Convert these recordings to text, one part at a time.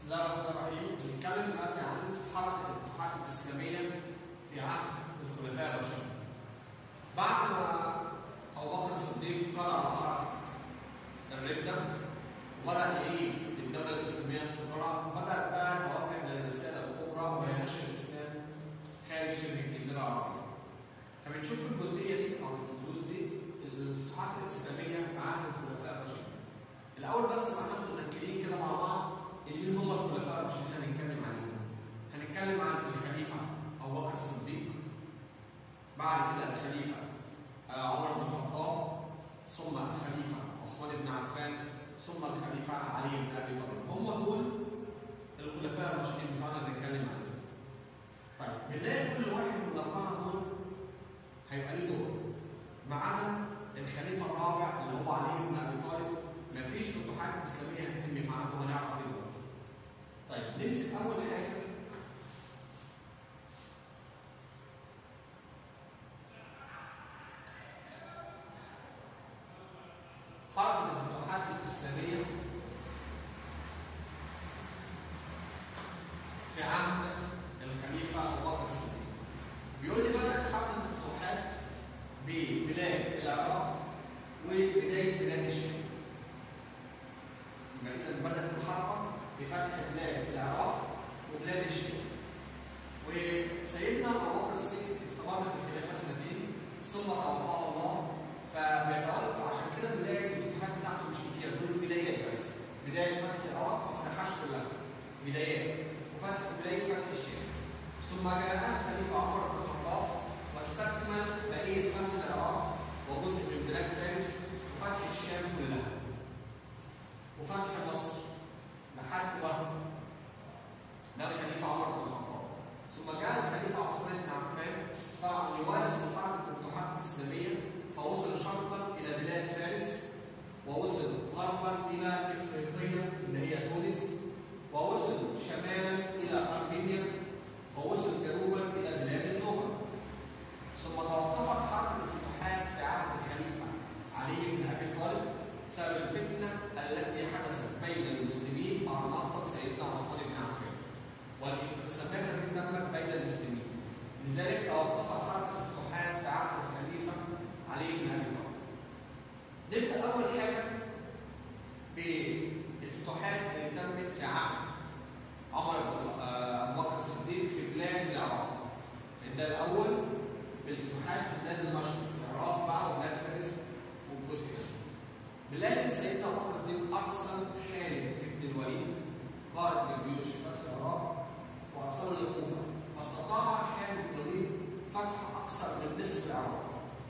بسم الله الرحمن الرحيم بنتكلم دلوقتي عن حركة الفتوحات الإسلامية في عهد الخلفاء الراشدين. بعد ما أبو بكر الصديق قضى على حركة الردة وبدأ يعيد الدولة الإسلامية استقرارها بدأت بقى توجه للرسالة الكبرى وهي نشر الإسلام خارج شبه الجزيرة العربية. فبنشوف في الجزئية دي أو في الفلوس دي الفتوحات الإسلامية في عهد الخلفاء الراشدين. الأول بس ما احنا متذكرين كده مع بعض مين هم الخلفاء الراشدين اللي هنتكلم عليهم؟ هنتكلم عن الخليفة أبو بكر الصديق بعد كده الخليفة آه، عمر بن الخطاب ثم الخليفة عثمان بن عفان ثم الخليفة علي بن أبي طالب هم دول الخلفاء الراشدين بتوعنا اللي هنتكلم عليهم. طيب بنلاقي كل واحد من الأربعة دول هيبقى ليه دور ما عدا الخليفة الرابع اللي هو علي بن أبي طالب مفيش فتوحات إسلامية هتتم في عهده هنعرف ايه دلوقتي. طيب نمسك أول حاجة حركة الفتوحات الإسلامية في عهد الخليفة أبو بكر الصديق. بيقول لي بدأت حركة الفتوحات ببلاد العراق وبداية بلاد الشام. يبقى إذا بدأت الحركة بفتح بلاد العراق وبلاد الشام. وسيدنا أبو بكر الصديق استمر في الخلافة سنتين ثم توفاه الله فبيتولد فعشان كده بداية الفتوحات بتاعته مش كتير دول بدايات بس. بداية فتح العراق ما فتحهاش كلها. بدايات وفتح بداية فتح الشام. ثم جاء الخليفة عمر بن الخطاب واستكمل بقية فتح العراق وجزء من بلاد فارس وفتح الشام كلها. وفتح مصر لحد بره ده الخليفه عمر بن الخطاب ثم جاء الخليفه عثمان بن عفان استطاع ان يواصل حركه الفتوحات الاسلاميه فوصل شرقا الى بلاد فارس ووصل غربا الى افريقيا اللي هي تونس ووصل شمالا الى ارمينيا ووصل جنوبا الى بلاد النوبه ثم توقفت حركه الفتوحات في عهد الخليفه علي بن ابي طالب بسبب الفتنه التي حدثت بين المسلمين بعد مقتل سيدنا عثمان بن عفان والانقسامات التي تمت بين المسلمين لذلك توقفت حركه الفتوحات في عهد الخليفه علي بن ابي طالب نبدا اول حاجه بالفتوحات اللي تمت في عهد عمر بن آه، ابو بكر الصديق في بلاد العراق نبدا الاول بالفتوحات في بلاد المشرق العراق بقى وبلاد فارس والجزء الشمالي بلاد سيدنا ابو بكر الصديق ارسل خالد بن الوليد قائد الجيوش في فتح العراق وارسله للكوفه فاستطاع خالد بن الوليد فتح اكثر من نصف العراق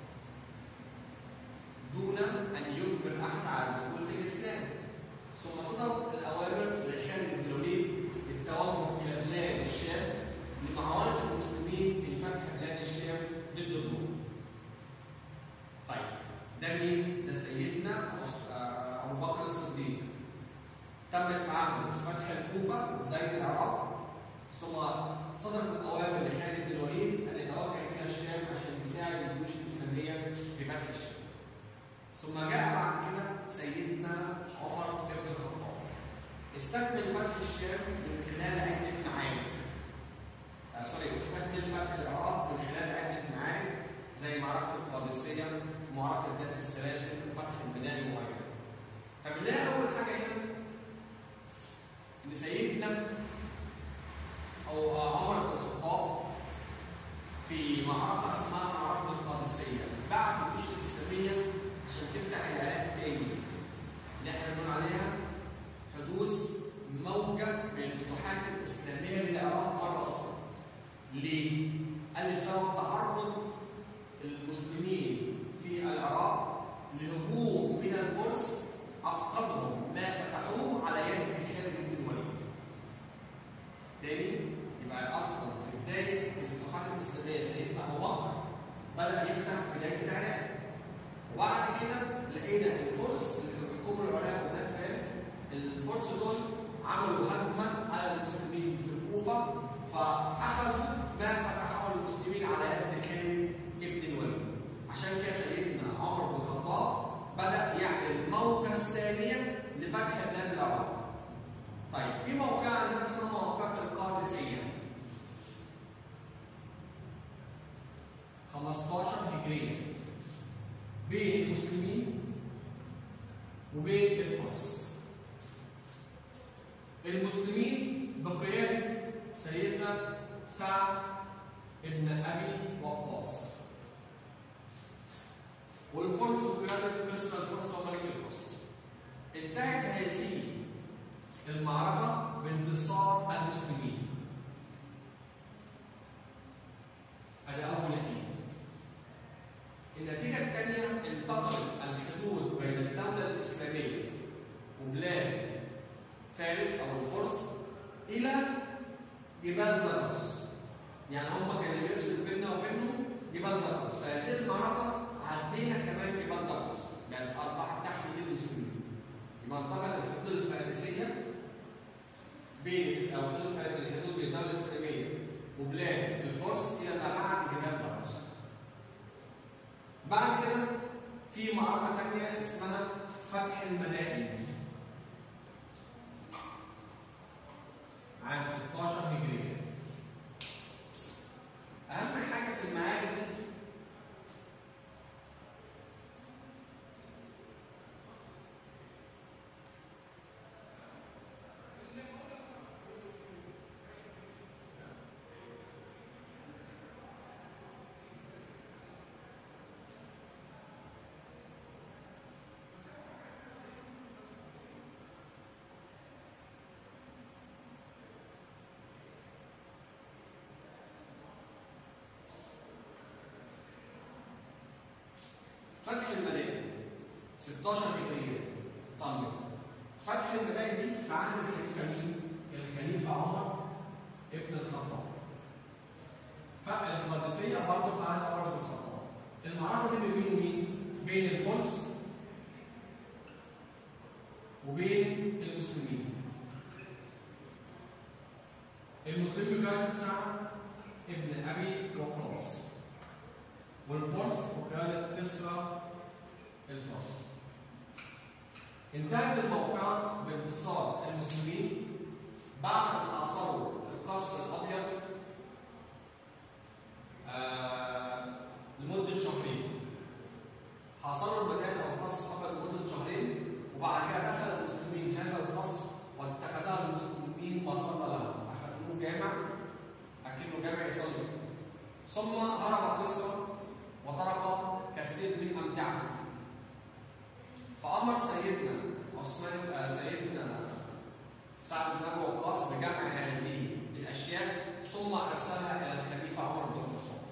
دون ان يجبر احد على الدخول في الاسلام ثم صدر الاوامر لخالد بن الوليد بالتوجه الى بلاد الشام لمعارضه المسلمين في فتح بلاد الشام ضد الروم. طيب ده مين؟ ده سيدنا عث- آه، ابو بكر الصديق. تمت في عهده فتح الكوفه وبدايه العراق ثم صدرت الاوامر لخالد بن الوليد ان يتوجه الى الشام عشان يساعد الجيوش الاسلاميه في فتح الشام. ثم جاء بعد كده سيدنا عمر بن الخطاب. استكمل فتح الشام من خلال عده معارك. آه سوري استكمل فتح العراق من خلال عده معارك زي معركه القادسيه ومعركه ذات السلاسل وفتح البناء المعين. فبنلاقي اول حاجه هنا ان سيدنا او آه، عمر بن الخطاب في معركه اسمها معركه القادسيه بعت الجيوش الاسلاميه عشان تفتح العراق تاني اللي احنا بنقول عليها حدوث موجه من الفتوحات الاسلاميه للعراق مره اخرى. ليه؟ قال لي بسبب تعرض المسلمين في العراق لهجوم من الفرس افقدهم ما فتحوه على يد خالد بن الوليد. تاني يبقى اصلا في بدايه الفتوحات الاسلاميه سيدنا ابو بكر بدا يفتح بدايه العراق. وبعد كده لقينا الفرس اللي كانوا بيحكموا العراق وبلاد فارس الفرس دول عملوا هجمه على المسلمين في الكوفه فاخذوا ما فتحه المسلمين على يد خالد بن الوليد. عشان كده سيدنا عمر بن الخطاب بدا يعمل الموجه الثانيه لفتح بلاد العراق. طيب في موقعة 15 هجرية بين المسلمين وبين الفرس المسلمين بقيادة سيدنا سعد ابن أبي وقاص والفرس بقيادة قصر الفرس وملك الفرس انتهت هذه المعركة بانتصار المسلمين هذا أول نتيجة النتيجة الثانية انتقلت الحدود بين الدولة الإسلامية وبلاد فارس أو الفرس إلى جبال زرقس يعني هم كان اللي بيفصل بيننا وبينهم جبال زرقس فهذه المعركة عدينا كمان جبال زرقس يعني أصبحت تحت إيد المسلمين يبقى انتقلت الحدود الفارسية بين أو الحدود الحدود بين الدولة الإسلامية وبلاد الفرس إلى ما بعد جبال زرقس بعد كده في معركة تانية اسمها فتح المدائن عام 16 هجرية أهم حاجة في المعارك دي فتح المدائن 16 هجرية طيب فتح المدائن دي في عهد الخليفة مين؟ الخليفة عمر ابن الخطاب فالقادسية برضه في عهد عمر بن الخطاب المعركة دي بين مين؟ بين الفرس وبين المسلمين المسلمين بقيادة سعد ابن أبي وقاص والفرس وكالة كسرى الفرس انتهت الموقعة بانتصار المسلمين بعد أن حاصروا القصر الأبيض آه لمدة شهرين حاصروا المدائن أو القصر الأبيض لمدة شهرين وبعد كده دخل المسلمين هذا القصر واتخذه المسلمين مصلى له أخذوه جامع أكنه جامع يصلي فيه ثم هرب كسرى وترك كثير من امتعته فامر سيدنا عثمان آه سيدنا سعد بن ابي وقاص بجمع هذه الاشياء ثم ارسلها الى الخليفه عمر بن الخطاب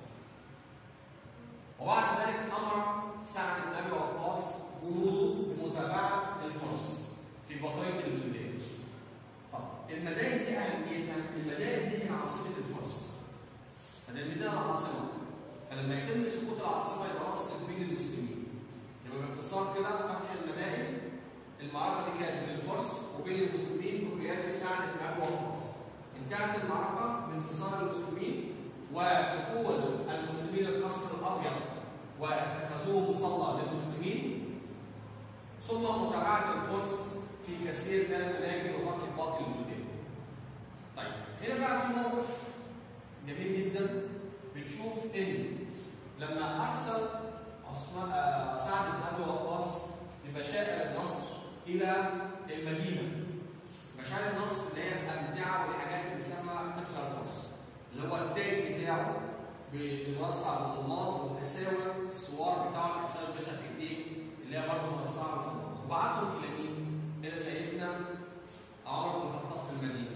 وبعد ذلك امر سعد بن ابي وقاص جنوده بمتابعه الفرس في بقيه البلدان طب المدائن دي اهميتها المدائن دي هي عاصمه الفرس فده المدينه العاصمه فلما يتم سقوط العاصمه يترصد بين المسلمين يبقى باختصار كده فتح المدائن المعركه دي كانت بين الفرس وبين المسلمين بقياده سعد بن ابي وقاص انتهت المعركه بانتصار المسلمين ودخول المسلمين القصر الابيض واتخذوه مصلى للمسلمين ثم متابعه الفرس في كثير من الاماكن وفتح باقي البلدان. طيب هنا بقى في موقف جميل جدا بنشوف ان لما ارسل عثمان سعد بن ابي وقاص لبشائر النصر الى المدينه بشائر النصر اللي هي الامتعه والحاجات اللي اسمها مصر الفرس اللي هو التاج بتاعه بيوسع بالالماس والاساور السوار بتاعه الاساور بيسها في ايديه اللي هي برضه موسعه بالالماس وبعتهم الى مين؟ الى سيدنا عمر بن الخطاب في المدينه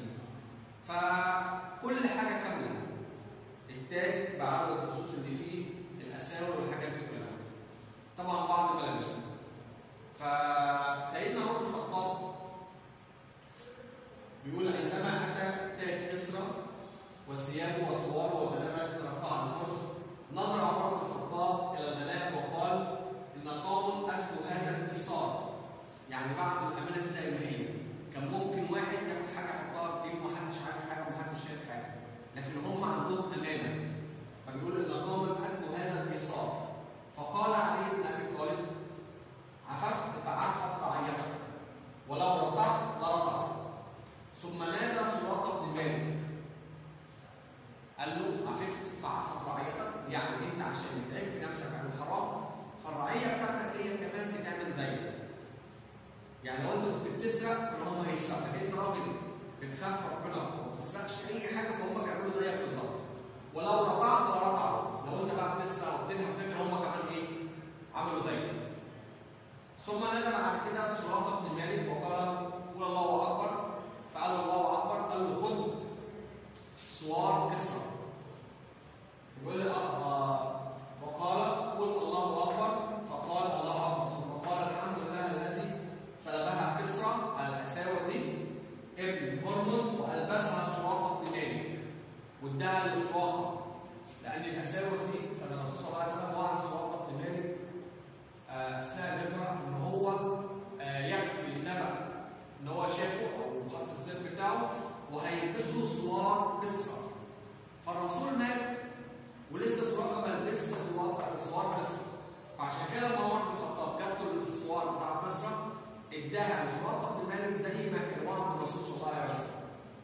فكل حاجه كامله التاج بعدد الفصوص اللي فيه الاساور والحاجات دي كلها طبعا بعض ملابسهم فسيدنا عمر بن الخطاب بيقول عندما اتى تاج كسرى وثيابه وصواره والغنائم التي تركها الفرس نظر عمر بن الخطاب الى الغنائم وقال ان قوم اتوا هذا الايثار يعني بعد الامانه دي زي ما هي كان ممكن واحد ياخد حاجه يحطها في جيبه ومحدش عارف حاجه ومحدش شايف حاجه لكن هم عندهم امانه فبيقول ان قوم اتوا عشان تعفي نفسك عن الحرام فالرعيه بتاعتك هي كمان بتعمل زيك يعني لو انت كنت بتسرق كانوا هم هيسرقوا لكن انت راجل بتخاف ربنا وما بتسرقش اي حاجه فهم بيعملوا زيك بالظبط ولو رضعت لرضعوا لو انت بقى بتسرق وبتنهب فكر هم كمان ايه؟ عملوا زيك ثم نادى بعد كده سراقه بن مالك وقال قول الله اكبر فقال الله اكبر قال له خذ سوار كسرى يقول لي آه وقال قل الله اكبر فقال الله اكبر ثم قال الحمد لله الذي سلبها كسرى على الاساور دي ابن هرمز والبسها سراقه بن مالك واداها لسراقه لان الاساور دي كان الرسول صلى الله عليه وسلم وعد سراقه بن مالك آه، اثناء الهجره ان هو آه، يخفي النبأ ان هو شافه او خط السيف بتاعه وهيلبسه سوار كسرى فالرسول مات ولسه سراقه ما لبسش سوار سوار كسرى فعشان كده لما عمر بن الخطاب جات له السوار بتاع كسرى اداها لسراقه بن مالك زي ما كان وعد الرسول صلى الله عليه وسلم.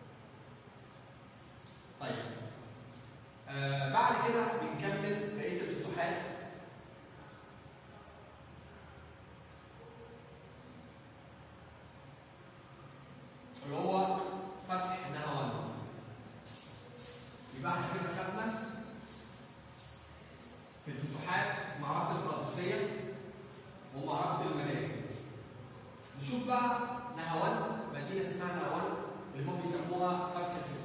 طيب آه بعد كده بنكمل بقيه الفتوحات اللي هو فتح نهاوند يبقى احنا كده خدنا في الفتوحات معركة القادسية ومعركة المنايا نشوف بقى نهاوند مدينة اسمها نهاوند اللي هم بيسموها فتح الفتوح